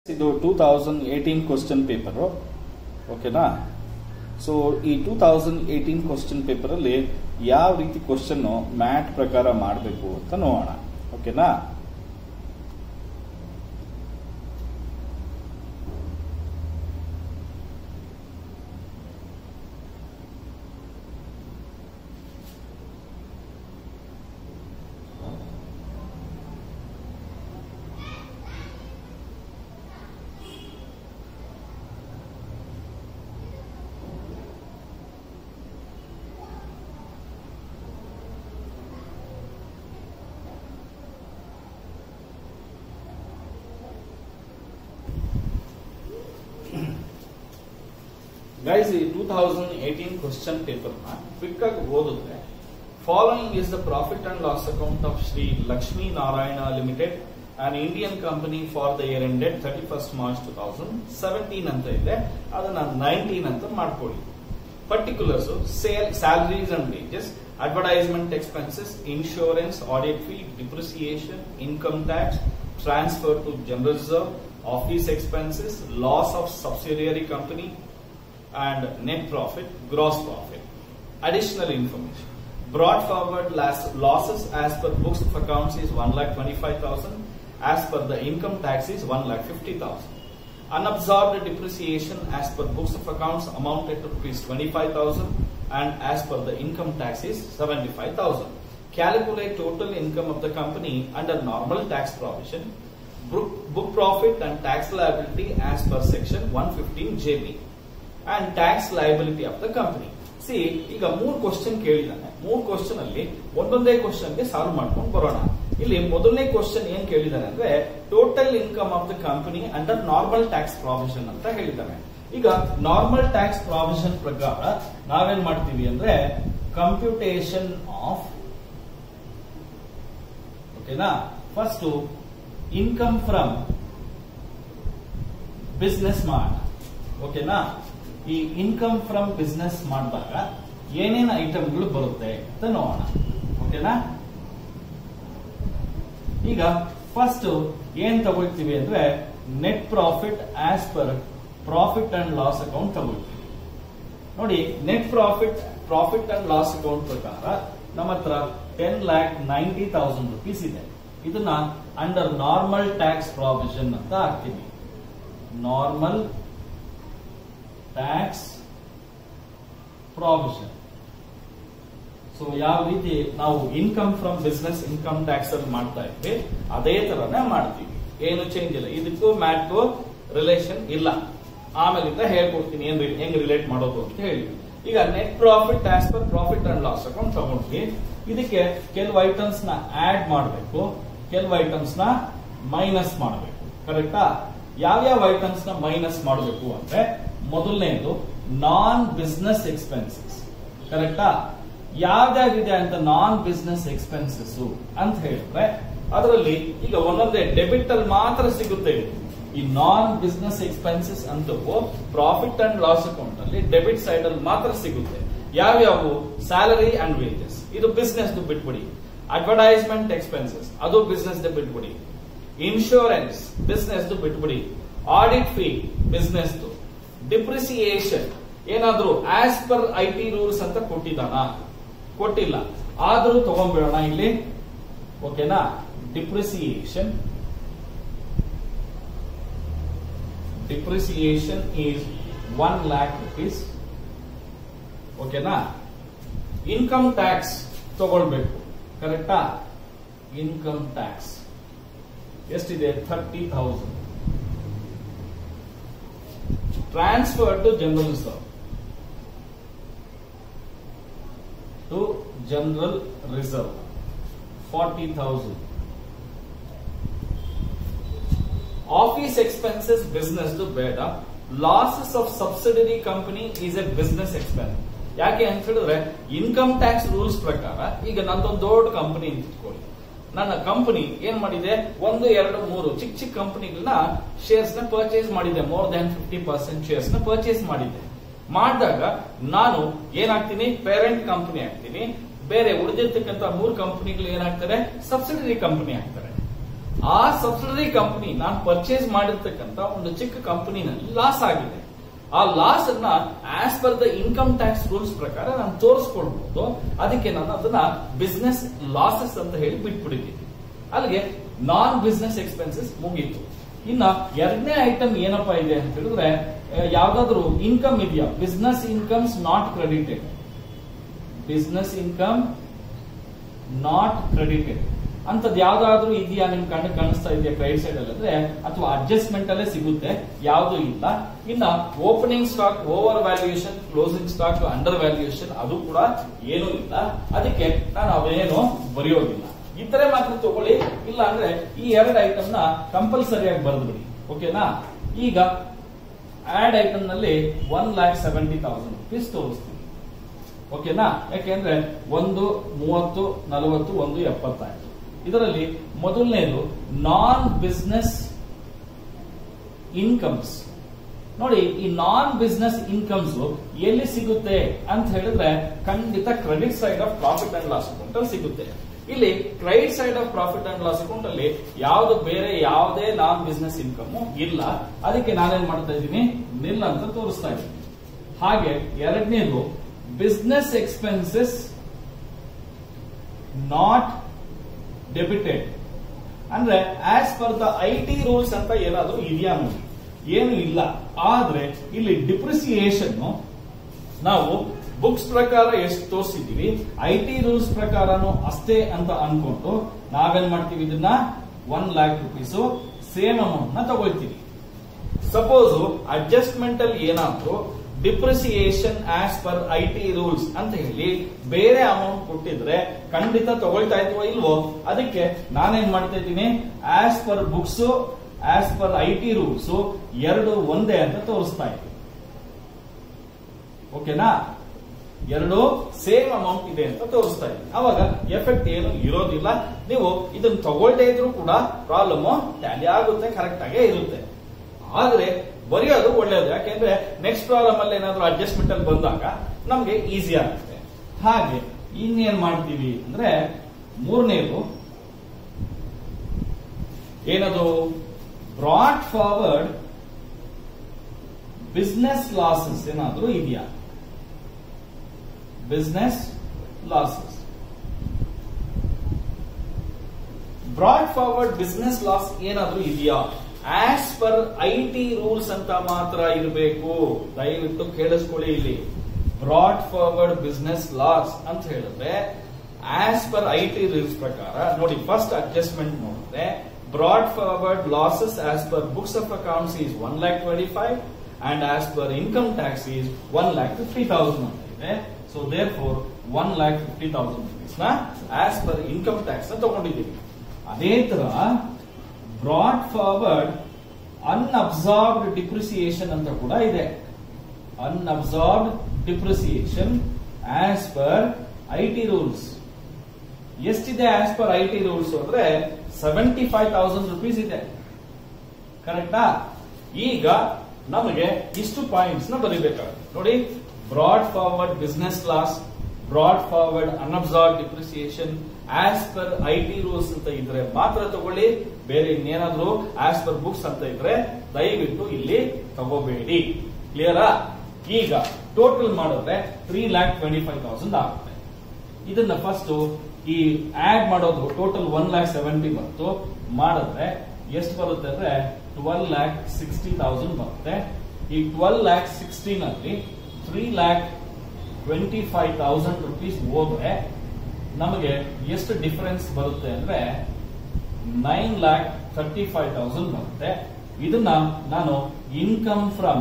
ಇದು two thousand eighteen question paper ಓಕೆನಾ so ಈ ಟೂ ತೌಸಂಡ್ ಏಯ್ಟೀನ್ ಕ್ವಶನ್ ಪೇಪರಲ್ಲಿ ಯಾವ ರೀತಿ ಕ್ವಶನ್ ಮ್ಯಾಟ್ ಪ್ರಕಾರ ಮಾಡಬೇಕು ಅಂತ ನೋಡೋಣ ಓಕೆನಾ ಗೈಸ್ ಈ two thousand eighteen question paper ನ ಕ್ವಿಕ್ ಆಗಿ ಓದಿದ್ರೆ following is the profit and loss account of Shri Lakshmi Narayana Limited an Indian company for the year ended thirty first March two thousand seventeen ಅಂತ ಇದೆ ಅದನ್ನ ನೈನ್ಟೀನ್ ಅಂತ ಮಾಡ್ಕೊಳ್ಳಿ particulars sale salaries and wages advertisement expenses insurance audit fee depreciation income tax transfer to general reserve office expenses loss of subsidiary company and net profit, gross profit. Additional information. Brought forward las- losses as per books of accounts is 1,25,000. As per the income tax is 1,50,000. Unabsorbed depreciation as per books of accounts amounted to rupees 25,000 and as per the income tax is 75,000. Calculate total income of the company under normal tax provision. Book, book profit and tax liability as per section 115 JB. And tax liability of the company see ಈಗ ಮೂರು question ಕೇಳಿದಾನೆ ಮೂರು question ಅಲ್ಲಿ ಒಂದೊಂದೇ question ಗೆ solve ಮಾಡ್ಕೊಂಡು ಬರೋಣ ಇಲ್ಲಿ ಮೊದಲನೇ ಕ್ವಶನ್ ಏನ್ ಕೇಳಿದಾನೆ ಅಂದ್ರೆ total income of the company under normal tax provision ಅಂತ ಹೇಳಿದ್ದಾನೆ ಈಗ ನಾರ್ಮಲ್ ಟ್ಯಾಕ್ಸ್ ಪ್ರಾವಿಷನ್ ಪ್ರಕಾರ ನಾವೇನ್ ಮಾಡ್ತೀವಿ ಅಂದ್ರೆ ಕಂಪ್ಯೂಟೇಷನ್ ಆಫ್ ಓಕೆನಾ ಫಸ್ಟ್ ಇನ್ಕಮ್ ಫ್ರಮ್ ಬಿಸ್ನೆಸ್ ಮಾಡ ಓಕೆನಾ ಈ ಇನ್ಕಮ್ ಫ್ರಮ್ ಬಿಸ್ನೆಸ್ ಮಾಡಿದಾಗ ಏನೇನು ಐಟಮ್ಗಳು ಬರುತ್ತೆ ಅಂತ ನೋಡೋಣ ಓಕೆನಾ ಈಗ ಫಸ್ಟ್ ಏನ್ ತಗೊಳ್ತೀವಿ ಅಂದ್ರೆ net profit as per profit and loss account ತಗೊಳ್ತೀವಿ ನೋಡಿ net profit profit and loss account ಪ್ರಕಾರ ನಮ್ಮ ಹತ್ರ ten lakh ninety thousand rupees ಇದೆ ಇದನ್ನ ಅಂಡರ್ ನಾರ್ಮಲ್ ಟ್ಯಾಕ್ಸ್ ಪ್ರಾವಿಷನ್ ಅಂತ ಹಾಕ್ತೀವಿ ನಾರ್ಮಲ್ ಟ್ಯಾಕ್ಸ್ ಪ್ರಾವಿಷನ್ ಸೊ ಯಾವ ರೀತಿ ನಾವು income from business income tax ಅಲ್ಲಿ ಮಾಡ್ತಾ ಇದ್ವಿ ಅದೇ ತರನೇ ಮಾಡ್ತೀವಿ ಏನು ಚೇಂಜ್ ಇಲ್ಲ ಇದಕ್ಕೂ ಮ್ಯಾಟ್ಗೂ ರಿಲೇಷನ್ ಇಲ್ಲ ಆಮೇಲಿಂದ ಹೇಳ್ಕೊಡ್ತೀನಿ ಏನ್ ರಿ- ಹೆಂಗ್ ರಿಲೇಟ್ ಮಾಡೋದು ಅಂತ ಹೇಳಿ ಈಗ net profit as per profit and loss account ತಗೊಂಡ್ವಿ ಇದಕ್ಕೆ ಕೆಲವು ಐಟಮ್ಸ್ ನ ಆಡ್ ಮಾಡಬೇಕು ಕೆಲವು ಐಟಮ್ಸ್ ನ ಮೈನಸ್ ಮಾಡಬೇಕು ಕರೆಕ್ಟಾ ಯಾವ್ಯಾವ ಐಟಮ್ಸ್ ನ ಮೈನಸ್ ಮಾಡಬೇಕು ಅಂದ್ರೆ ಮೊದಲನೇದು ನಾನ್ ಬಿಸ್ನೆಸ್ ಎಕ್ಸ್ಪೆನ್ಸಸ್ ಕರೆಕ್ಟಾ ಯಾವ್ದಾಗಿದೆ ಅಂತ ನಾನ್ ಬಿಸ್ನೆಸ್ ಎಕ್ಸ್ಪೆನ್ಸಸ್ ಅಂತ ಹೇಳಿದ್ರೆ ಅದರಲ್ಲಿ ಈಗ ಒಂದೊಂದೇ ಡೆಬಿಟ್ ಅಲ್ಲಿ ಮಾತ್ರ ಸಿಗುತ್ತೆ ಇದು. ಈ ನಾನ್ ಬಿಸ್ನೆಸ್ ಎಕ್ಸ್ಪೆನ್ಸಸ್ ಅಂತವು ಪ್ರಾಫಿಟ್ ಅಂಡ್ ಲಾಸ್ ಅಕೌಂಟ್ ಅಲ್ಲಿ ಡೆಬಿಟ್ ಸೈಡ್ ಅಲ್ಲಿ ಮಾತ್ರ ಸಿಗುತ್ತೆ ಯಾವ್ಯಾವು ಸ್ಯಾಲರಿ ಅಂಡ್ ವೇಜಸ್ ಇದು ಬಿಸ್ನೆಸ್ ಬಿಟ್ಬಿಡಿ ಅಡ್ವರ್ಟೈಸ್ಮೆಂಟ್ ಎಕ್ಸ್ಪೆನ್ಸಸ್ ಅದು ಬಿಸ್ನೆಸ್ ಬಿಟ್ಬಿಡಿ ಇನ್ಶೂರೆನ್ಸ್ ಬಿಸ್ನೆಸ್ ಬಿಟ್ಬಿಡಿ ಆಡಿಟ್ ಫೀ ಬಿಸ್ನೆಸ್ ಡಿಪ್ರಿಸಿಯೇಷನ್ ಏನಾದ್ರೂ as per I T rules ಅಂತ ಕೊಟ್ಟಿದ್ದಾನ ಕೊಟ್ಟಿಲ್ಲ ಆದ್ರೂ ತಗೊಂಡ್ಬಿಡೋಣ ಇಲ್ಲಿ ಓಕೆನಾ depreciation depreciation is one lakh rupees ಓಕೆನಾ ಇನ್ಕಮ್ ಟ್ಯಾಕ್ಸ್ ತಗೊಳ್ಬೇಕು ಕರೆಕ್ಟಾ ಇನ್ಕಮ್ ಟ್ಯಾಕ್ಸ್ ಎಷ್ಟಿದೆ thirty thousand transfer to general reserve to general reserve forty thousand office expenses business ಬೇಡ losses of subsidiary company is a business expense ಯಾಕೆ ಅಂತ ಹೇಳಿದ್ರೆ income tax rules ಪ್ರಕಾರ ಈಗ ನಂದೊಂದು ದೊಡ್ಡ ಕಂಪನಿ ಅಂತ ಇಟ್ಕೊಳ್ಳಿ ನನ್ನ ಕಂಪನಿ ಏನ್ ಮಾಡಿದೆ ಒಂದು ಎರಡು ಮೂರು ಚಿಕ್ಕ ಚಿಕ್ಕ ಕಂಪನಿಗಳನ್ನ ಶೇರ್ಸ್ ನ ಪರ್ಚೇಸ್ ಮಾಡಿದೆ more than fifty percent shares ನ ಪರ್ಚೇಸ್ ಮಾಡಿದೆ ಮಾಡಿದಾಗ ನಾನು ಏನಾಗ್ತೀನಿ ಪೇರೆಂಟ್ ಕಂಪನಿ ಆಗ್ತೀನಿ ಬೇರೆ ಉಳಿದಿರ್ತಕ್ಕಂಥ ಮೂರು ಕಂಪನಿಗಳು ಏನಾಗ್ತಾರೆ ಸಬ್ಸಿಡರಿ ಕಂಪನಿ ಆಗ್ತಾರೆ ಆ ಸಬ್ಸಿಡರಿ ಕಂಪನಿ ನಾನು ಪರ್ಚೇಸ್ ಮಾಡಿರ್ತಕ್ಕಂತ ಒಂದು ಚಿಕ್ಕ ಕಂಪನಿನಲ್ಲಿ ಲಾಸ್ ಆಗಿದೆ ಆ ಲಾಸ್ ಅನ್ನ as per the income tax rules ಪ್ರಕಾರ ನಾನು ತೋರಿಸ್ಕೊಳ್ಬಹುದು ಅದಕ್ಕೆ ನಾನು ಅದನ್ನ ಬಿಸ್ನೆಸ್ ಲಾಸಸ್ ಅಂತ ಹೇಳಿ ಬಿಟ್ಬಿಟ್ಟಿದ್ದೀನಿ ಅಲ್ಲಿಗೆ ನಾನ್ ಬಿಸ್ನೆಸ್ ಎಕ್ಸ್ಪೆನ್ಸಸ್ ಮುಗೀತು ಇನ್ನ ಎರಡನೇ ಐಟಮ್ ಏನಪ್ಪಾ ಇದೆ ಅಂತ ಹೇಳಿದ್ರೆ ಯಾವ್ದಾದ್ರು ಇನ್ಕಮ್ ಇದೆಯಾ business incomes not credited business income not credited ಅಂತದ್ ಯಾವ್ದಾದ್ರು ಇದೆಯಾ ನಿಮ್ ಕಣ್ಣು ಕಾಣಿಸ್ತಾ ಇದೆಯಾ ಕ್ರೆಡಿಟ್ ಸೈಡ್ ಅಲ್ಲಿ ಅಂದ್ರೆ ಅಥವಾ ಅಡ್ಜಸ್ಟ್ಮೆಂಟ್ ಅಲ್ಲೇ ಸಿಗುತ್ತೆ ಯಾವ್ದು ಇಲ್ಲ ಇನ್ನ opening stock over valuation closing stock under valuation ಅದು ಕೂಡ ಏನೂ ಇಲ್ಲ ಅದಕ್ಕೆ ನಾನು ಅವೇನು ಬರೆಯೋದಿಲ್ಲ ಇದ್ರೆ ಮಾತ್ರ ತಗೊಳ್ಳಿ ಇಲ್ಲ ಅಂದ್ರೆ ಈ ಎರಡು ಐಟಮ್ ನ ಕಂಪಲ್ಸರಿಯಾಗಿ ಬರೆದ್ಬಿಡಿ ಓಕೆನಾ ಈಗ ಆಡ್ ಐಟಮ್ ನಲ್ಲಿ one lakh seventy thousand rupees ತೋರಿಸ್ತೀನಿ ಓಕೆನಾ ಯಾಕೆಂದ್ರೆ ಒಂದು ಮೂವತ್ತು ನಲವತ್ತು ಒಂದು ಎಪ್ಪತ್ತಾಯ್ತು ಇದರಲ್ಲಿ ಮೊದಲನೇದು ನಾನ್ ಬಿಸ್ನೆಸ್ ಇನ್ಕಮ್ಸ್ ನೋಡಿ ಈ ನಾನ್ ಬಿಸ್ನೆಸ್ ಇನ್ಕಮ್ಸ್ ಎಲ್ಲಿ ಸಿಗುತ್ತೆ ಅಂತ ಹೇಳಿದ್ರೆ ಖಂಡಿತ credit side of profit and loss account ಅಲ್ಲಿ ಸಿಗುತ್ತೆ ಇಲ್ಲಿ credit side of profit and loss account ಅಲ್ಲಿ ಯಾವ್ದು ಬೇರೆ ಯಾವುದೇ ನಾನ್ ಬಿಸ್ನೆಸ್ ಇನ್ಕಮ್ ಇಲ್ಲ ಅದಕ್ಕೆ ನಾನೇನ್ ಮಾಡ್ತಾ ಇದ್ದೀನಿ ನಿಲ್ ಅಂತ ತೋರಿಸ್ತಾ ಇದ್ದೀನಿ ಹಾಗೆ ಎರಡನೇದು ಬಿಸ್ನೆಸ್ ಎಕ್ಸ್ಪೆನ್ಸಸ್ ನಾಟ್ ಡೆಬಿಟೆಡ್ ಅಂದ್ರೆ as per the I T rules ಅಂತ ಏನಾದ್ರೂ ಇದೆಯಾ ನೋಡಿ ಏನು ಇಲ್ಲ ಆದ್ರೆ ಇಲ್ಲಿ ಡಿಪ್ರಿಸಿಯೇಷನ್ ನಾವು ಬುಕ್ಸ್ ಪ್ರಕಾರ ಎಷ್ಟು ತೋರಿಸಿದೀವಿ ಐ ಟಿ ರೂಲ್ಸ್ ಪ್ರಕಾರನು ಅಷ್ಟೇ ಅಂತ ಅನ್ಕೊಂಡು ನಾವೇನ್ ಮಾಡ್ತೀವಿ ಇದನ್ನ one lakh rupees same amount ನ ತಗೊಳ್ತೀವಿ ಸಪೋಸ್ ಅಡ್ಜಸ್ಟ್ಮೆಂಟ್ ಅಲ್ಲಿ ಏನಾದ್ರು depreciation as per I T rules ಅಂತ ಹೇಳಿ ಬೇರೆ ಅಮೌಂಟ್ ಕೊಟ್ಟಿದ್ರೆ ಖಂಡಿತ ತಗೊಳ್ತಾ ಇದ್ವೋ ಇಲ್ವೋ ಅದಕ್ಕೆ ನಾನೇನ್ ಮಾಡ್ತಾ ಇದ್ದೀನಿ as per books as per I T rules ಎರಡು ಒಂದೇ ಅಂತ ತೋರಿಸ್ತಾ ಇದ್ದೀನಿ ಓಕೆನಾ ಎರಡು ಸೇಮ್ ಅಮೌಂಟ್ ಇದೆ ಅಂತ ತೋರಿಸ್ತಾ ಇದ್ದೀನಿ ಅವಾಗ ಎಫೆಕ್ಟ್ ಏನು ಇರೋದಿಲ್ಲ ನೀವು ಇದನ್ನ ತಗೊಳ್ದೇ ಇದ್ರೂ ಕೂಡ ಪ್ರಾಬ್ಲಮ್ ಟ್ಯಾಲಿ ಆಗುತ್ತೆ ಕರೆಕ್ಟ್ ಆಗೇ ಇರುತ್ತೆ ಆದ್ರೆ ಬರೆಯೋದು ಒಳ್ಳೆಯದು ಯಾಕೆಂದ್ರೆ ನೆಕ್ಸ್ಟ್ ಪ್ರಾಬ್ಲಮ್ ಅಲ್ಲಿ ಏನಾದ್ರು ಅಡ್ಜಸ್ಟ್ಮೆಂಟ್ ಅಲ್ಲಿ ಬಂದಾಗ ನಮ್ಗೆ ಈಸಿ ಆಗುತ್ತೆ ಹಾಗೆ ಇನ್ನೇನ್ ಮಾಡ್ತೀವಿ ಅಂದ್ರೆ ಮೂರನೇದು ಏನದು ಬ್ರಾಡ್ ಫಾರ್ವರ್ಡ್ ಬಿಸ್ನೆಸ್ ಲಾಸಸ್ ಏನಾದ್ರೂ ಇದೆಯಾ business losses brought forward business loss ಏನಾದ್ರೂ ಇದೆಯಾ as per I T rules ಅಂತ ಮಾತ್ರ ಇರಬೇಕು ದಯವಿಟ್ಟು ಕೇಳಿಸ್ಕೊಳ್ಳಿ ಇಲ್ಲಿ ಬ್ರಾಡ್ ಫಾರ್ವರ್ಡ್ ಬಿಸ್ನೆಸ್ ಲಾಸ್ ಅಂತ ಹೇಳಿದ್ರೆ as per I T rules ಪ್ರಕಾರ ನೋಡಿ ಫಸ್ಟ್ ಅಡ್ಜಸ್ಟ್ಮೆಂಟ್ ನೋಡಿದ್ರೆ brought forward losses as per books of accounts is one lakh twenty five and as per income tax is one lakh fifty thousand ಅಂತ ಇದೆ so therefore one lakh fifty thousand rupees ನ as per income tax ನ ತಗೊಂಡಿದ್ದೀವಿ ಅದೇ ತರ broad forward unabsorbed depreciation ಅಂತ ಕೂಡ ಇದೆ unabsorbed depreciation as per I T rules ಎಷ್ಟಿದೆ as per I T rules ಅಂದ್ರೆ ಸೆವೆಂಟಿ ಫೈವ್ ತೌಸಂಡ್ ರುಪೀಸ್ ಇದೆ ಕರೆಕ್ಟಾ ಈಗ ನಮಗೆ ಇಷ್ಟು ಪಾಯಿಂಟ್ಸ್ ನ ಬರೀಬೇಕಾಗುತ್ತೆ ನೋಡಿ brought forward business loss brought forward unabsorbed depreciation as per I T rules ಅಂತ ಇದ್ರೆ ಮಾತ್ರ ತಗೊಳ್ಳಿ ಬೇರೆ ಇನ್ನೇನಾದ್ರೂ ಆಸ್ ಪರ್ ಬುಕ್ಸ್ ಅಂತ ಇದ್ರೆ ದಯವಿಟ್ಟು ಇಲ್ಲಿ ತಗೋಬೇಡಿ ಕ್ಲಿಯರಾ ಈಗ ಟೋಟಲ್ ಮಾಡಿದ್ರೆ three lakh twenty five thousand ಆಗುತ್ತೆ ಇದನ್ನ ಫಸ್ಟ್ ಈ ಆಡ್ ಮಾಡೋದು ಟೋಟಲ್ ಒನ್ ಲ್ಯಾಕ್ ಸೆವೆಂಟಿ ಬಂತು ಮಾಡಿದ್ರೆ ಎಷ್ಟು ಬರುತ್ತೆ ಅಂದ್ರೆ ಟ್ವೆಲ್ ಲ್ಯಾಕ್ ಸಿಕ್ಸ್ಟಿ ತೌಸಂಡ್ ಬರುತ್ತೆ ಈ ಟ್ವೆಲ್ ಲ್ಯಾಕ್ ಸಿಕ್ಸ್ಟೀನ್ ಅಲ್ಲಿ three lakh twenty five thousand rupees ಹೋದ್ರೆ ನಮಗೆ ಎಷ್ಟು ಡಿಫರೆನ್ಸ್ ಬರುತ್ತೆ ಅಂದ್ರೆ nine lakh thirty five thousand ಬರುತ್ತೆ ಇದನ್ನ ನಾನು ಇನ್ಕಮ್ ಫ್ರಮ್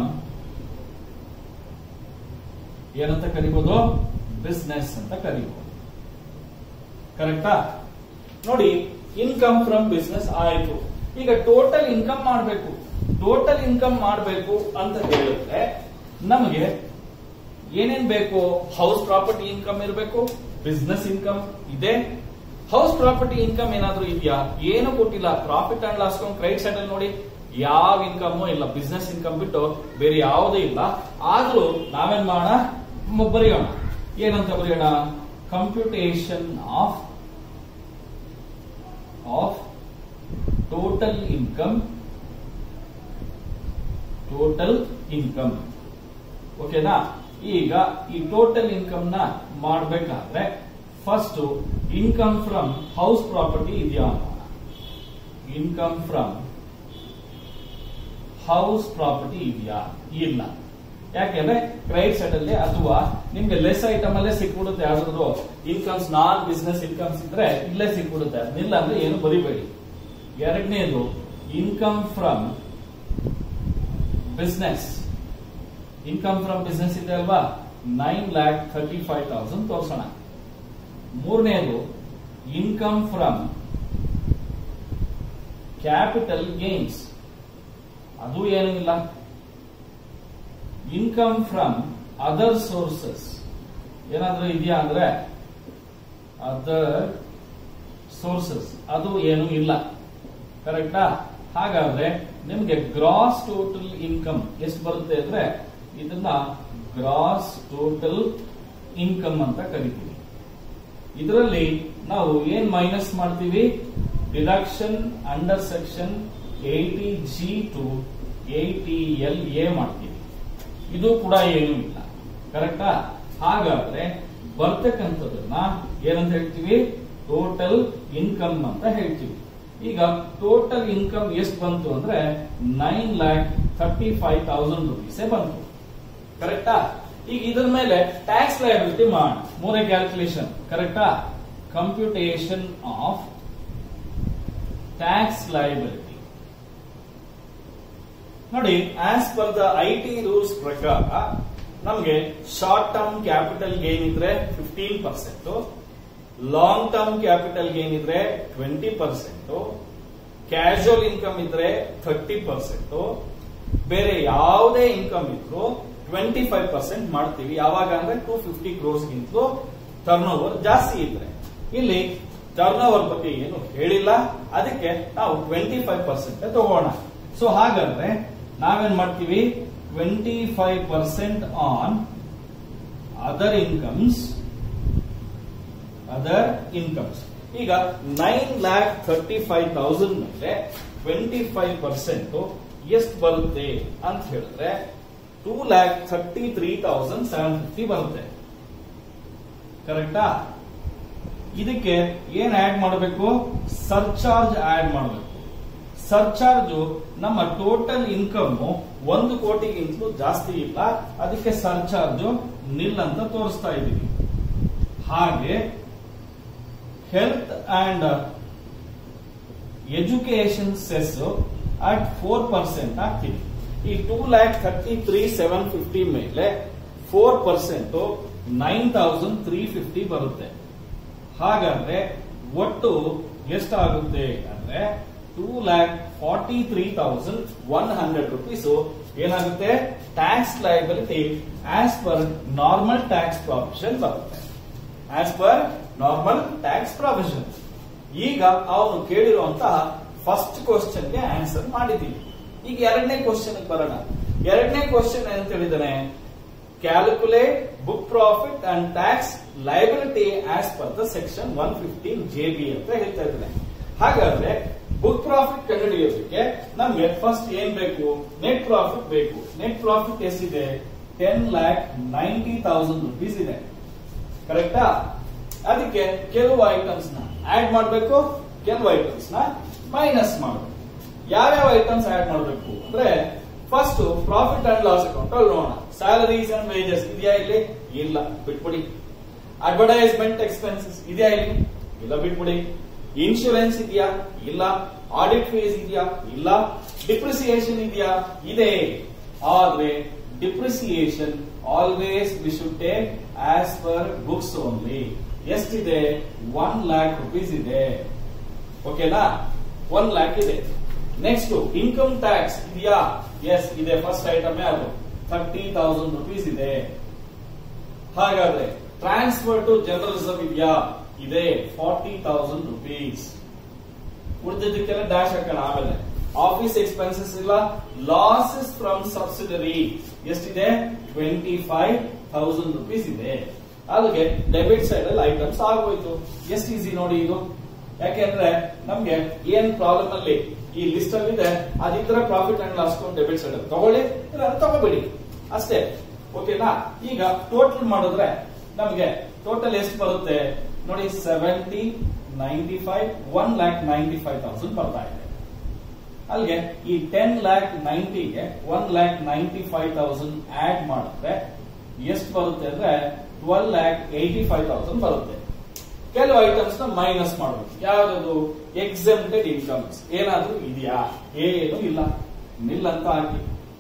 ಏನಂತ ಕರಿಬಹುದು ಬಿಸ್ನೆಸ್ ಅಂತ ಕರಿಬಹುದು ಕರೆಕ್ಟಾ ನೋಡಿ ಇನ್ಕಮ್ ಫ್ರಮ್ ಬಿಸ್ನೆಸ್ ಆಯ್ತು ಈಗ ಟೋಟಲ್ ಇನ್ಕಮ್ ಮಾಡಬೇಕು ಟೋಟಲ್ ಇನ್ಕಮ್ ಮಾಡಬೇಕು ಅಂತ ಹೇಳಿದ್ರೆ ನಮಗೆ ಏನೇನ್ ಬೇಕು ಹೌಸ್ ಪ್ರಾಪರ್ಟಿ ಇನ್ಕಮ್ ಇರಬೇಕು ಬಿಸ್ನೆಸ್ ಇನ್ಕಮ್ ಇದೆ ಹೌಸ್ ಪ್ರಾಪರ್ಟಿ ಇನ್ಕಮ್ ಏನಾದ್ರೂ ಇದೆಯಾ ಏನು ಕೊಟ್ಟಿಲ್ಲ profit and loss account credit side ಅಲ್ಲಿ ನೋಡಿ ಯಾವ ಇನ್ಕಮ್ ಇಲ್ಲ ಬಿಸ್ನೆಸ್ ಇನ್ಕಮ್ ಬಿಟ್ಟು ಬೇರೆ ಯಾವುದೂ ಇಲ್ಲ ಆದ್ರೂ ನಾವೇನ್ ಮಾಡೋಣ ಮ- ಬರೆಯೋಣ ಏನಂತ ಬರೆಯೋಣ computation of of total income total income ಓಕೆನಾ ಈಗ ಈ ಟೋಟಲ್ ಇನ್ಕಮ್ ನ ಮಾಡಬೇಕಾದ್ರೆ first income from house property ಇದೆಯಾ ಇನ್ಕಮ್ ಫ್ರಮ್ ಹೌಸ್ ಪ್ರಾಪರ್ಟಿ ಇದೆಯಾ ಇಲ್ಲ ಯಾಕೆಂದ್ರೆ ಕ್ರೆಡಿಟ್ ಸೈಡ್ ಅಲ್ಲಿ ಅಥವಾ ನಿಮ್ಗೆ ಲೆಸ್ ಐಟಮ್ ಅಲ್ಲೇ ಸಿಕ್ಬಿಡುತ್ತೆ ಯಾವ್ದಾದ್ರು ಇನ್ಕಮ್ಸ್ ನಾನ್ ಬಿಸ್ನೆಸ್ ಇನ್ಕಮ್ಸ್ ಇದ್ರೆ ಇಲ್ಲೇ ಸಿಕ್ಬಿಡುತ್ತೆ ಅದನ್ನಿಲ್ಲ ಅಂದ್ರೆ ಏನು ಬರಿಬೇಡಿ ಎರಡನೇದು income from business income from business ಇದೆ ಅಲ್ವಾ nine lakh thirty five thousand ತೋರ್ಸೋಣ ಮೂರನೇದು ಇನ್ಕಮ್ ಫ್ರಮ್ ಕ್ಯಾಪಿಟಲ್ ಗೇನ್ಸ್ ಅದು ಏನೂ ಇಲ್ಲ ಇನ್ಕಮ್ ಫ್ರಮ್ ಅದರ್ ಸೋರ್ಸಸ್ ಏನಾದ್ರೂ ಇದೆಯಾ ಅಂದ್ರೆ ಅದರ್ ಸೋರ್ಸಸ್ ಅದು ಏನು ಇಲ್ಲ ಕರೆಕ್ಟಾ ಹಾಗಾದ್ರೆ ನಿಮ್ಗೆ ಗ್ರಾಸ್ ಟೋಟಲ್ ಇನ್ಕಮ್ ಎಷ್ಟು ಬರುತ್ತೆ ಅಂದ್ರೆ ಇದನ್ನ ಗ್ರಾಸ್ ಟೋಟಲ್ ಇನ್ಕಮ್ ಅಂತ ಕರಿತೀವಿ ಇದರಲ್ಲಿ ನಾವು ಏನ್ ಮೈನಸ್ ಮಾಡ್ತೀವಿ deduction under section eighty G to eighty L A ಮಾಡ್ತೀವಿ ಇದು ಕೂಡ ಏನೂ ಇಲ್ಲ ಕರೆಕ್ಟಾ ಹಾಗಾದ್ರೆ ಬರ್ತಕ್ಕಂಥದನ್ನ ಏನಂತ ಹೇಳ್ತೀವಿ ಟೋಟಲ್ ಇನ್ಕಮ್ ಅಂತ ಹೇಳ್ತೀವಿ ಈಗ ಟೋಟಲ್ ಇನ್ಕಮ್ ಎಷ್ಟು ಬಂತು ಅಂದ್ರೆ nine lakh thirty five thousand rupees ಬಂತು ಕರೆಕ್ಟಾ ಈಗ ಇದ್ರ ಮೇಲೆ ಟ್ಯಾಕ್ಸ್ ಲಯಬಿಲಿಟಿ ಮಾಡಿ ಮೂರೇ ಕ್ಯಾಲ್ಕುಲೇಷನ್ ಕರೆಕ್ಟಾ ಕಂಪ್ಯೂಟೇಷನ್ ಆಫ್ ಟ್ಯಾಕ್ಸ್ ಲಯಬಿಲಿಟಿ ನೋಡಿ as per the I T rules ಪ್ರಕಾರ ನಮಗೆ ಶಾರ್ಟ್ ಟರ್ಮ್ ಕ್ಯಾಪಿಟಲ್ ಗೇನ್ ಇದ್ರೆ fifteen percent long term capital gain ಇದ್ರೆ ಟ್ವೆಂಟಿ ಪರ್ಸೆಂಟ್ ಕ್ಯಾಶುವಲ್ ಇನ್ಕಮ್ ಇದ್ರೆ ಥರ್ಟಿ ಪರ್ಸೆಂಟ್ ಬೇರೆ ಯಾವುದೇ ಇನ್ಕಮ್ ಇದ್ರು ಟ್ವೆಂಟಿ ಫೈವ್ ಪರ್ಸೆಂಟ್ ಮಾಡ್ತೀವಿ ಯಾವಾಗ ಅಂದ್ರೆ ಟೂ ಫಿಫ್ಟಿ ಕ್ರೋಸ್ ಗಿಂತಲೂ ಟರ್ನ್ ಓವರ್ ಜಾಸ್ತಿ ಇದ್ರೆ ಇಲ್ಲಿ ಟರ್ನ್ ಓವರ್ ಬಗ್ಗೆ ಏನು ಹೇಳಿಲ್ಲ ಅದಕ್ಕೆ ನಾವು ಟ್ವೆಂಟಿ ಫೈವ್ ಪರ್ಸೆಂಟ್ ತಗೋಣ ಸೊ ಹಾಗಾದ್ರೆ ನಾವೇನ್ ಮಾಡ್ತೀವಿ twenty five percent on other incomes other incomes ಈಗ nine lakh thirty five thousand ಮೇಲೆ ಟ್ವೆಂಟಿ ಫೈವ್ ಪರ್ಸೆಂಟ್ ಎಷ್ಟು ಬರುತ್ತೆ ಅಂತ ಹೇಳಿದ್ರೆ two lakh thirty three thousand seven fifty ಬರುತ್ತೆ ಕರೆಕ್ಟಾ ಇದಕ್ಕೆ ಏನ್ ಆಡ್ ಮಾಡಬೇಕು ಸರ್ಚಾರ್ಜ್ ಆಡ್ ಮಾಡಬೇಕು ಸರ್ಚಾರ್ಜ್ ನಮ್ಮ ಟೋಟಲ್ ಇನ್ಕಮ್ ಒಂದು ಕೋಟಿಗಿಂತಲೂ ಜಾಸ್ತಿ ಇಲ್ಲ ಅದಕ್ಕೆ ಸರ್ಚಾರ್ಜ್ ನಿಲ್ ಅಂತ ತೋರಿಸ್ತಾ ಇದ್ದೀವಿ ಹಾಗೆ health and education cess at four percent ಆಗ್ತೀವಿ ಈ two lakh thirty three seven fifty ಮೇಲೆ four percent nine thousand three fifty ಬರುತ್ತೆ ಹಾಗಾದ್ರೆ ಒಟ್ಟು ಎಷ್ಟಾಗುತ್ತೆ ಅಂದ್ರೆ two lakh forty three thousand one hundred rupees ಏನಾಗುತ್ತೆ tax liability as per normal tax provision ಬರುತ್ತೆ as per normal tax provision ಈಗ ಅವನು ಕೇಳಿರುವಂತಹ ಫಸ್ಟ್ ಕ್ವಶನ್ಗೆ ಆನ್ಸರ್ ಮಾಡಿದ್ದೀವಿ ಈಗ ಎರಡನೇ ಕ್ವಶನ್ ಬರೋಣ ಎರಡನೇ ಕ್ವಶನ್ ಏನಂತ ಹೇಳಿದಾನೆ calculate book profit and tax liability as per the section one fifteen J B ಅಂತ ಹೇಳ್ತಾ ಇದ್ದಾನೆ ಹಾಗಾದ್ರೆ ಬುಕ್ ಪ್ರಾಫಿಟ್ ಕಂಡುಹಿಡಿಯೋದಕ್ಕೆ ನಮ್ಗೆ ಫಸ್ಟ್ ಏನ್ ಬೇಕು ನೆಟ್ ಪ್ರಾಫಿಟ್ ಬೇಕು ನೆಟ್ ಪ್ರಾಫಿಟ್ ಎಷ್ಟಿದೆ ten lakh ninety thousand rupees ಇದೆ ಕರೆಕ್ಟಾ ಅದಕ್ಕೆ ಕೆಲವು ಐಟಮ್ಸ್ ನ ಆಡ್ ಮಾಡಬೇಕು ಕೆಲವು ಐಟಮ್ಸ್ ನ ಮೈನಸ್ ಮಾಡಬೇಕು ಯಾವ್ಯಾವ ಐಟಮ್ಸ್ ಆಡ್ ಮಾಡಬೇಕು ಅಂದ್ರೆ first profit and loss account ಅಲ್ಲಿ ನೋಡೋಣ ಸ್ಯಾಲರೀಸ್ ಅಂಡ್ ವೇಜಸ್ ಇದೆಯಾ ಇಲ್ಲಿ ಇಲ್ಲ ಬಿಟ್ಬಿಡಿ ಅಡ್ವರ್ಟೈಸ್ಮೆಂಟ್ ಎಕ್ಸ್ಪೆನ್ಸಸ್ ಇದೆಯಾ ಇಲ್ಲಿ ಇಲ್ಲ ಬಿಟ್ಬಿಡಿ ಇನ್ಶೂರೆನ್ಸ್ ಇದೆಯಾ ಇಲ್ಲ ಆಡಿಟ್ ಫೀಸ್ ಇದೆಯಾ ಇಲ್ಲ ಡಿಪ್ರಿಸಿಯೇಷನ್ ಇದೆಯಾ ಇದೆ ಆದ್ರೆ depreciation always we should take as per books only ಎಷ್ಟಿದೆ ಒನ್ ಲ್ಯಾಕ್ ರುಪೀಸ್ ಇದೆ ಓಕೆನಾ ಒನ್ ಲ್ಯಾಕ್ ಇದೆ ನೆಕ್ಸ್ಟ್ ಇನ್ಕಮ್ ಟ್ಯಾಕ್ಸ್ ಇದೆಯಾ ಎಸ್ ಇದೆ ಫಸ್ಟ್ ಐಟಮ್ ಅದು ಥರ್ಟಿ ತೌಸಂಡ್ ರುಪೀಸ್ ಇದೆ ಹಾಗಾದ್ರೆ ಟ್ರಾನ್ಸ್ಫರ್ ಟು ಜನರಲಿಸಮ್ ಇದೆಯಾ ಇದೆ ಫಾರ್ಟಿ ತೌಸಂಡ್ ರುಪೀಸ್ ಉಳಿದಿದ್ದಕ್ಕೆಲ್ಲ ಡ್ಯಾಶ್ ಹಾಕೋಣ ಆಮೇಲೆ ಆಫೀಸ್ ಎಕ್ಸ್ಪೆನ್ಸಸ್ ಇಲ್ಲ ಲಾಸಸ್ ಫ್ರಮ್ ಸಬ್ಸಿಡರಿ ಎಷ್ಟಿದೆ ಟ್ವೆಂಟಿ ಫೈವ್ ತೌಸಂಡ್ ರುಪೀಸ್ ಇದೆ ಅಲ್ಲಿಗೆ ಡೆಬಿಟ್ ಸೈಡ್ ಅಲ್ಲಿ ಐಟಮ್ಸ್ ಆಗೋಯ್ತು ಎಷ್ಟು ಈಸಿ ನೋಡಿ ಇದು ಯಾಕೆಂದ್ರೆ ನಮ್ಗೆ ಏನ್ ಪ್ರಾಬ್ಲಮ್ ಅಲ್ಲಿ ಈ ಲಿಸ್ಟ್ ಅಲ್ಲಿ ಇದೆ ಅದಿದ್ರೆ profit and loss account debit side ತಗೊಳ್ಳಿ ಇಲ್ಲ ತಗೋಬೇಡಿ ಅಷ್ಟೇ ಓಕೆನಾ ಈಗ ಟೋಟಲ್ ಮಾಡಿದ್ರೆ ನಮಗೆ ಟೋಟಲ್ ಎಷ್ಟು ಬರುತ್ತೆ ನೋಡಿ seventy ninety five one lakh ninety five thousand ಬರ್ತಾ ಇದೆ ಅಲ್ಲಿಗೆ ಈ ಟೆನ್ ಲ್ಯಾಕ್ ನೈಂಟಿಗೆ one lakh ninety five thousand add ಮಾಡಿದ್ರೆ ಎಷ್ಟು ಬರುತ್ತೆ ಅಂದ್ರೆ twelve lakh eighty five thousand ಬರುತ್ತೆ ಕೆಲವು ಐಟಮ್ಸ್ ನ ಮೈನಸ್ ಮಾಡಬೇಕು ಯಾವ್ದು ಎಕ್ಸೆಂಪ್ಟೆಡ್ ಇನ್ಕಮ್ಸ್ ಏನಾದ್ರೂ ಇದೆಯಾ ಏನು ಇಲ್ಲ ನಿಲ್ ಅಂತ ಹಾಕಿ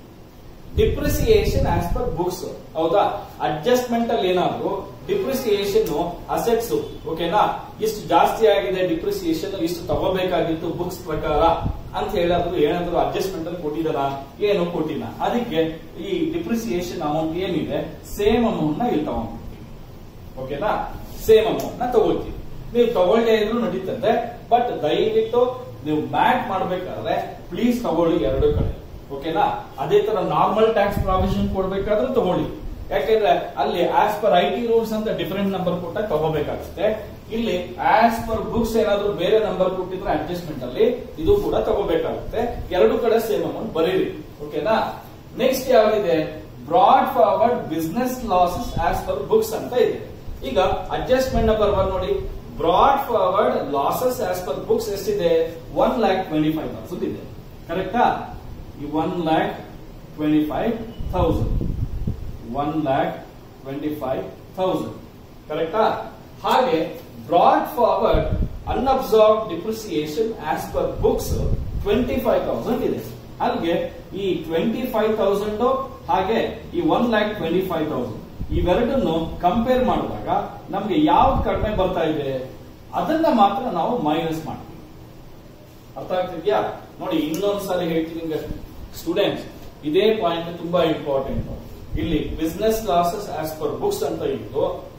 ಡಿಪ್ರಿಸಿಯೇಷನ್ ಆಸ್ ಪರ್ ಬುಕ್ಸ್ ಹೌದಾ ಅಡ್ಜಸ್ಟ್ಮೆಂಟ್ ಅಲ್ಲಿ ಏನಾದ್ರು ಡಿಪ್ರಿಸಿಯೇಷನ್ ಅಸೆಟ್ಸ್ ಓಕೆನಾ ಇಷ್ಟು ಜಾಸ್ತಿ ಆಗಿದೆ ಡಿಪ್ರಿಸಿಯೇಷನ್ ಇಷ್ಟು ತಗೋಬೇಕಾಗಿತ್ತು ಬುಕ್ಸ್ ಪ್ರಕಾರ ಅಂತ ಹೇಳಾದ್ರು ಏನಾದ್ರು ಅಡ್ಜಸ್ಟ್ಮೆಂಟ್ ಅಲ್ಲಿ ಕೊಟ್ಟಿದಾರ ಏನು ಕೊಟ್ಟಿಲ್ಲ ಅದಕ್ಕೆ ಈ ಡಿಪ್ರಿಸಿಯೇಷನ್ ಅಮೌಂಟ್ ಏನಿದೆ ಸೇಮ್ ಅಮೌಂಟ್ ನ ಇಲ್ಲಿ ತಗೊಂಡ್ಬಿಡ್ತೀವಿ ಓಕೆನಾ ಸೇಮ್ ಅಮೌಂಟ್ ನ ತಗೊಳ್ತೀವಿ ನೀವು ತಗೊಳ್ಳೇ ಇದ್ರು ನಡೀತದೆ ಬಟ್ ದಯವಿಟ್ಟು ನೀವು ಮ್ಯಾಟ್ ಮಾಡ್ಬೇಕಾದ್ರೆ ಪ್ಲೀಸ್ ತಗೊಳ್ಳಿ ಎರಡು ಕಡೆ ಓಕೆನಾ ಅದೇ ತರ ನಾರ್ಮಲ್ ಟ್ಯಾಕ್ಸ್ ಪ್ರಾವಿಷನ್ ಕೊಡ್ಬೇಕಾದ್ರೆ ತಗೊಳ್ಳಿ ಯಾಕೆಂದ್ರೆ ಅಲ್ಲಿ as per I T rules ಅಂತ ಡಿಫರೆಂಟ್ ನಂಬರ್ ಕೊಟ್ಟಾಗ ತಗೋಬೇಕಾಗುತ್ತೆ ಇಲ್ಲಿ ಆಸ್ ಪರ್ ಬುಕ್ಸ್ ಏನಾದ್ರು ಬೇರೆ ನಂಬರ್ ಕೊಟ್ಟಿದ್ರೆ ಅಡ್ಜಸ್ಟ್ಮೆಂಟ್ ಅಲ್ಲಿ ಇದು ಕೂಡ ತಗೋಬೇಕಾಗುತ್ತೆ ಎರಡು ಕಡೆ ಸೇಮ್ ಅಮೌಂಟ್ ಬರೀರಿ ಓಕೆನಾ ನೆಕ್ಸ್ಟ್ ಯಾವ್ದಿದೆ brought forward business losses as per books ಅಂತ ಇದೆ ಈಗ ಅಡ್ಜಸ್ಟ್ಮೆಂಟ್ ನಂಬರ್ ಒನ್ ನೋಡಿ brought forward losses as per books ಎಷ್ಟಿದೆ one lakh twenty five thousand ಇದೆ ಕರೆಕ್ಟಾ ಈ one lakh twenty five thousand one lakh twenty five thousand ಕರೆಕ್ಟಾ ಹಾಗೆ brought forward unabsorbed depreciation as per books twenty five thousand ಇದೆ ಅಲ್ಲಿಗೆ ಈ ಟ್ವೆಂಟಿ ಫೈವ್ ತೌಸಂಡ್ ಹಾಗೆ ಈ one lakh twenty five thousand ಇವೆರಡನ್ನು ಕಂಪೇರ್ ಮಾಡಿದಾಗ ನಮ್ಗೆ ಯಾವ್ದು ಕಡಿಮೆ ಬರ್ತಾ ಇದೆ ಅದನ್ನ ಮಾತ್ರ ನಾವು ಮೈನಸ್ ಮಾಡ್ತೀವಿ ಅರ್ಥ ಆಗ್ತಿದ್ಯಾ ನೋಡಿ ಇನ್ನೊಂದ್ಸರಿ ಹೇಳ್ತೀನಿ ಸ್ಟೂಡೆಂಟ್ಸ್ ಇದೇ ಪಾಯಿಂಟ್ ತುಂಬಾ ಇಂಪಾರ್ಟೆಂಟ್ ಇಲ್ಲಿ business losses as per books ಅಂತ ಇತ್ತು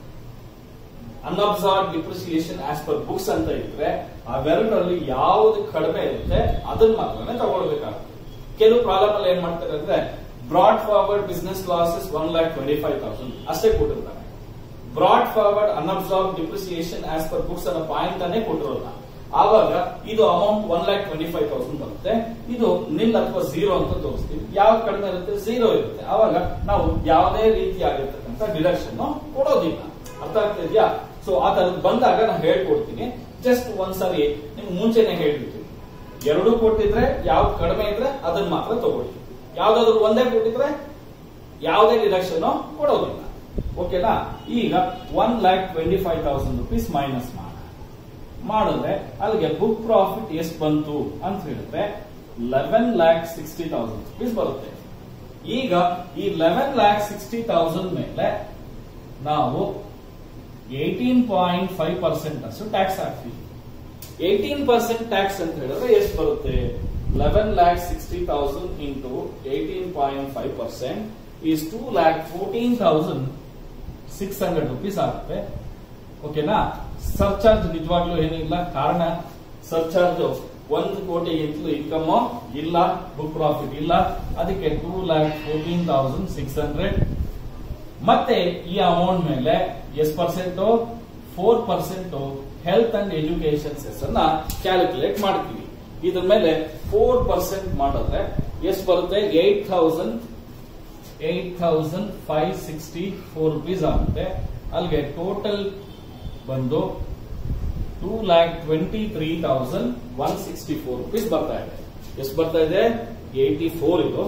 unabsorbed depreciation as per books ಅಂತ ಇದ್ರೆ ಅವೆರಡರಲ್ಲಿ ಯಾವ್ದು ಕಡಿಮೆ ಇರುತ್ತೆ ಅದನ್ನ ಮಾತ್ರನೇ ತಗೊಳ್ಬೇಕಾಗುತ್ತೆ ಕೆಲವು ಪ್ರಾಬ್ಲಮ್ ಅಲ್ಲಿ ಏನ್ ಮಾಡ್ತಾರೆ ಅಂದ್ರೆ brought forward business losses one lakh twenty five thousand ಅಷ್ಟೇ ಕೊಟ್ಟಿರ್ತಾರೆ brought forward unabsorbed depreciation as per books ಅನ್ನೋ ಪಾಯಿಂಟ್ ಅನ್ನೇ ಕೊಟ್ಟಿರೋಲ್ಲ ಆವಾಗ ಇದು amount one lakh twenty five thousand ಬರುತ್ತೆ ಇದು ನಿಲ್ ಅಥವಾ ಝೀರೋ ಅಂತ ತೋರಿಸ್ತೀವಿ ಯಾವ್ದು ಕಡಿಮೆ ಇರುತ್ತೆ ಝೀರೋ ಇರುತ್ತೆ ಆವಾಗ ನಾವು ಯಾವುದೇ ರೀತಿ ಆಗಿರ್ತಕ್ಕಂಥ ಡಿಡಕ್ಷನ್ ಕೊಡೋದಿಲ್ಲ ಅರ್ಥ ಆಗ್ತಿದ್ಯಾ ಸೊ ಅದ್ ಬಂದಾಗ ನಾನು ಹೇಳ್ಕೊಡ್ತೀನಿ ಜಸ್ಟ್ ಒಂದ್ಸರಿ ನಿಮ್ಗೆ ಮುಂಚೆನೆ ಹೇಳ್ಬಿಡ್ತೀನಿ ಎರಡು ಕೊಟ್ಟಿದ್ರೆ ಯಾವ್ದು ಕಡಿಮೆ ಇದ್ರೆ ಅದನ್ನ ಮಾತ್ರ ತಗೊಳ್ಳಿ ಯಾವ್ದಾದ್ರು ಒಂದೇ ಕೊಟ್ಟಿದ್ರೆ ಯಾವುದೇ ಡಿಡಕ್ಷನ್ ಕೊಡೋದಿಲ್ಲ ಓಕೆನಾ ಈಗ one lakh twenty five thousand rupees minus ಮಾಡ ಮಾಡಿದ್ರೆ ಅಲ್ಲಿಗೆ ಬುಕ್ ಪ್ರಾಫಿಟ್ ಎಷ್ಟು ಬಂತು ಅಂತ ಹೇಳಿದ್ರೆ eleven lakh sixty thousand rupees ಬರುತ್ತೆ ಈಗ ಈ ಲೆವೆನ್ ಲ್ಯಾಕ್ ಸಿಕ್ಸ್ಟಿ ತೌಸಂಡ್ ಮೇಲೆ ನಾವು ಏಟೀನ್ ಪಾಯಿಂಟ್ ಫೈವ್ ಪರ್ಸೆಂಟ್ ಅಷ್ಟು ಟ್ಯಾಕ್ಸ್ ಹಾಕ್ತೀವಿ ಏಟೀನ್ ಪರ್ಸೆಂಟ್ ಟ್ಯಾಕ್ಸ್ ಅಂತ ಹೇಳಿದ್ರೆ ಎಷ್ಟು ಬರುತ್ತೆ eleven lakh sixty thousand into eighteen point five percent is two lakh fourteen thousand six hundred rupees ಆಗುತ್ತೆ ಓಕೆನಾ ಸರ್ಚಾರ್ಜ್ ನಿಜವಾಗ್ಲೂ ಏನಿಲ್ಲ ಕಾರಣ ಸರ್ಚಾರ್ಜ್ ಒಂದು ಕೋಟಿಗಿಂತಲೂ ಇನ್ಕಮ್ ಇಲ್ಲ ಬುಕ್ ಪ್ರಾಫಿಟ್ ಇಲ್ಲ ಅದಕ್ಕೆ two lakh fourteen thousand six hundred ಮತ್ತೆ ಈ ಅಮೌಂಟ್ ಮೇಲೆ ಎಷ್ಟು percent four percent health and education cess ಅನ್ನ ಕ್ಯಾಲ್ಕುಲೇಟ್ ಮಾಡ್ತೀವಿ ಇದ್ರ ಮೇಲೆ ಫೋರ್ ಪರ್ಸೆಂಟ್ ಮಾಡಿದ್ರೆ ಎಷ್ಟು ಬರುತ್ತೆ eight thousand eight thousand five sixty four rupees ಆಗುತ್ತೆ ಅಲ್ಲಿಗೆ ಟೋಟಲ್ ಬಂದು two lakh twenty three thousand one sixty four rupees ಬರ್ತಾ ಇದೆ ಎಷ್ಟು ಬರ್ತಾ ಇದೆ ಏಯ್ಟಿ ಫೋರ್ ಇದು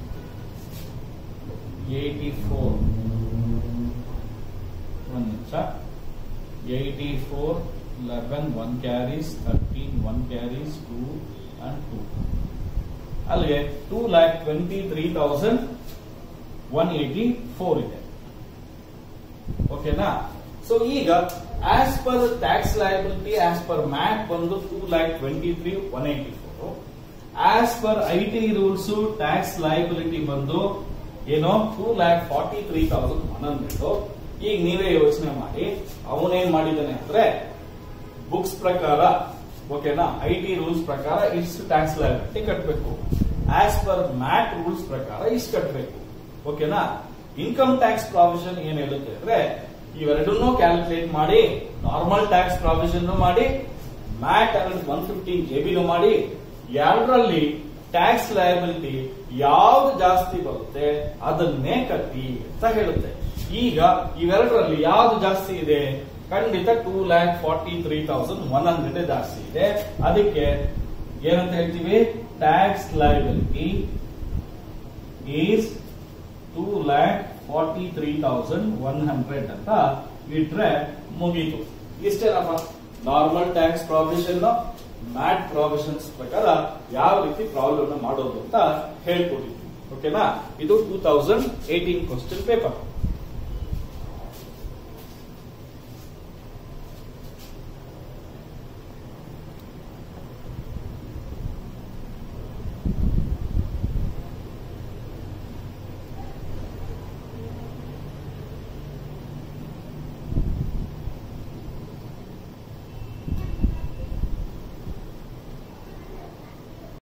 ಏಯ್ಟಿ ಫೋರ್ ಒಂದು ನಿಮಿಷ eighty four eleven one carries thirteen one carries two and two ಅಲ್ಲಿಗೆ two lakh twenty three thousand one eighty four ಇದೆ ಓಕೆನಾ ಸೊ ಈಗ as per tax liability as per MAT ಬಂದು two lakh twenty three one eighty four as per I T rules tax liability ಬಂದು ಏನೋ two lakh forty three thousand one hundred ಈಗ ನೀವೇ ಯೋಚನೆ ಮಾಡಿ ಅವನೇನ್ ಮಾಡಿದ್ದಾನೆ ಅಂದ್ರೆ ಬುಕ್ಸ್ ಪ್ರಕಾರ ಓಕೆನಾ ಐ ಟಿ ರೂಲ್ಸ್ ಪ್ರಕಾರ ಇಷ್ಟು ಟ್ಯಾಕ್ಸ್ ಲಯಬಿಲಿಟಿ ಕಟ್ಟಬೇಕು ಆಸ್ ಪರ್ ಮ್ಯಾಟ್ ರೂಲ್ಸ್ ಪ್ರಕಾರ ಇಷ್ಟು ಕಟ್ಟಬೇಕು ಓಕೆನಾ ಇನ್ಕಮ್ ಟ್ಯಾಕ್ಸ್ ಪ್ರಾವಿಷನ್ ಏನ್ ಹೇಳುತ್ತೆ ಅಂದ್ರೆ ಇವೆರಡನ್ನೂ ಕ್ಯಾಲ್ಕುಲೇಟ್ ಮಾಡಿ ನಾರ್ಮಲ್ ಟ್ಯಾಕ್ಸ್ ಪ್ರಾವಿಷನ್ ಮಾಡಿ ಮ್ಯಾಟ್ ಅನ್ನೋದು ಒನ್ ಫಿಫ್ಟೀನ್ ಜೆಬಿನೂ ಮಾಡಿ ಎರಡರಲ್ಲಿ ಟ್ಯಾಕ್ಸ್ ಲಯಬಿಲಿಟಿ ಯಾವ್ದು ಜಾಸ್ತಿ ಬರುತ್ತೆ ಅದನ್ನೇ ಕಟ್ಟಿ ಅಂತ ಹೇಳುತ್ತೆ ಈಗ ಇವೆರಡರಲ್ಲಿ ಯಾವ್ದು ಜಾಸ್ತಿ ಇದೆ ಖಂಡಿತ two lakh forty three thousand one hundred ಜಾಸ್ತಿ ಇದೆ ಅದಕ್ಕೆ ಏನಂತ ಹೇಳ್ತೀವಿ tax liability is two lakh forty three thousand one hundred ಅಂತ ಇಟ್ರೆ ಮುಗೀತು ಇಷ್ಟೇನಪ್ಪ normal tax provision MAT provisions ಪ್ರಕಾರ ಯಾವ ರೀತಿ ಪ್ರಾಬ್ಲಮ್ ಮಾಡೋದು ಅಂತ ಹೇಳ್ಕೊಟ್ಟಿದ್ವಿ ಓಕೆನಾ ಇದು two thousand eighteen question paper